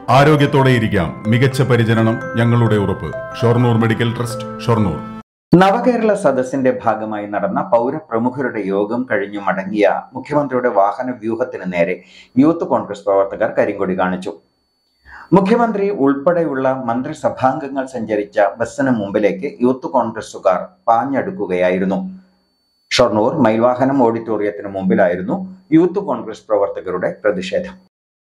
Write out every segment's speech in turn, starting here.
ആരോഗ്യത്തോടെ ഇരിക്കാം മികച്ച പരിചരണം ഞങ്ങളുടെ ഉറപ്പ് ഷൊർണൂർ മെഡിക്കൽ ട്രസ്റ്റ് ഷൊർണൂർ നവകേരള സദസ്സിന്റെ ഭാഗമായി നടന്ന പൗരപ്രമുഖരുടെ യോഗം കഴിഞ്ഞു മടങ്ങിയ മുഖ്യമന്ത്രിയുടെ വാഹന വ്യൂഹത്തിന് നേരെ യൂത്ത് കോൺഗ്രസ് പ്രവർത്തകർ കരിങ്കൊടി കാണിച്ചു മുഖ്യമന്ത്രി ഉൾപ്പെടെയുള്ള മന്ത്രിസഭാംഗങ്ങൾ സഞ്ചരിച്ച ബസ്സിന് മുമ്പിലേക്ക് യൂത്ത് കോൺഗ്രസുകാർ പാഞ്ഞടുക്കുകയായിരുന്നു ഷൊർണൂർ മയിൽവാഹനം ഓഡിറ്റോറിയത്തിന് മുമ്പിലായിരുന്നു യൂത്ത് കോൺഗ്രസ് പ്രവർത്തകരുടെ പ്രതിഷേധം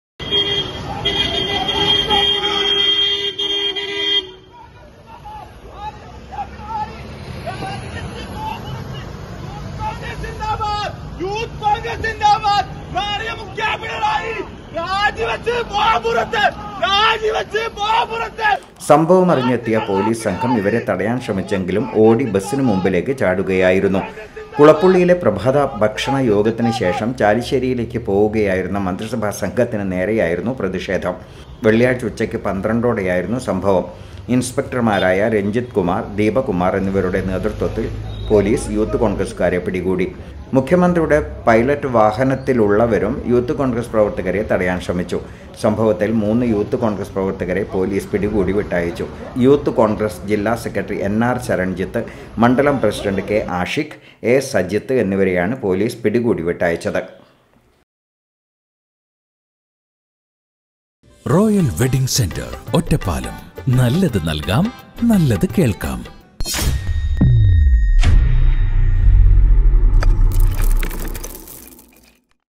കോൺഗ്രസ് സിന്ദാബാദ് യൂത്ത് കോൺഗ്രസ് സിന്ദാബാദ് മാറിയ മുഖ്യമന്ത്രി രാജിവെച്ച് പോപുറത്ത് രാജിവെച്ച് പോപുറത്ത് സംഭവം അറിഞ്ഞെത്തിയ പോലീസ് സംഘം ഇവരെ തടയാൻ ശ്രമിച്ചെങ്കിലും ഓടി ബസ്സിന് മുമ്പിലേക്ക് ചാടുകയായിരുന്നു കുളപ്പുള്ളിയിലെ പ്രഭാത ഭക്ഷണ യോഗത്തിന് ശേഷം ചാലിശ്ശേരിയിലേക്ക് പോവുകയായിരുന്ന മന്ത്രിസഭാ സംഘത്തിന് നേരെയായിരുന്നു പ്രതിഷേധം വെള്ളിയാഴ്ച ഉച്ചയ്ക്ക് പന്ത്രണ്ടോടെയായിരുന്നു സംഭവം ഇൻസ്പെക്ടർമാരായ രഞ്ജിത് കുമാർ ദീപകുമാർ എന്നിവരുടെ നേതൃത്വത്തിൽ പോലീസ് യൂത്ത് കോൺഗ്രസുകാരെ പിടികൂടി മുഖ്യമന്ത്രിയുടെ പൈലറ്റ് വാഹനത്തിലുള്ളവരും യൂത്ത് കോൺഗ്രസ് പ്രവർത്തകരെ തടയാൻ ശ്രമിച്ചു സംഭവത്തിൽ മൂന്ന് യൂത്ത് കോൺഗ്രസ് പ്രവർത്തകരെ പോലീസ് പിടികൂടി വിട്ടയച്ചു യൂത്ത് കോൺഗ്രസ് ജില്ലാ സെക്രട്ടറി എൻ ആർ ചരൺജിത്ത് മണ്ഡലം president K Ashiq A Sajith എന്നിവരെയാണ് പോലീസ് പിടികൂടി വിട്ടയച്ചത് റോയൽ വെഡിംഗ് സെന്റർ ഒറ്റപ്പാലം നല്ലത് നൽകാം നല്ലത് കേൾക്കാം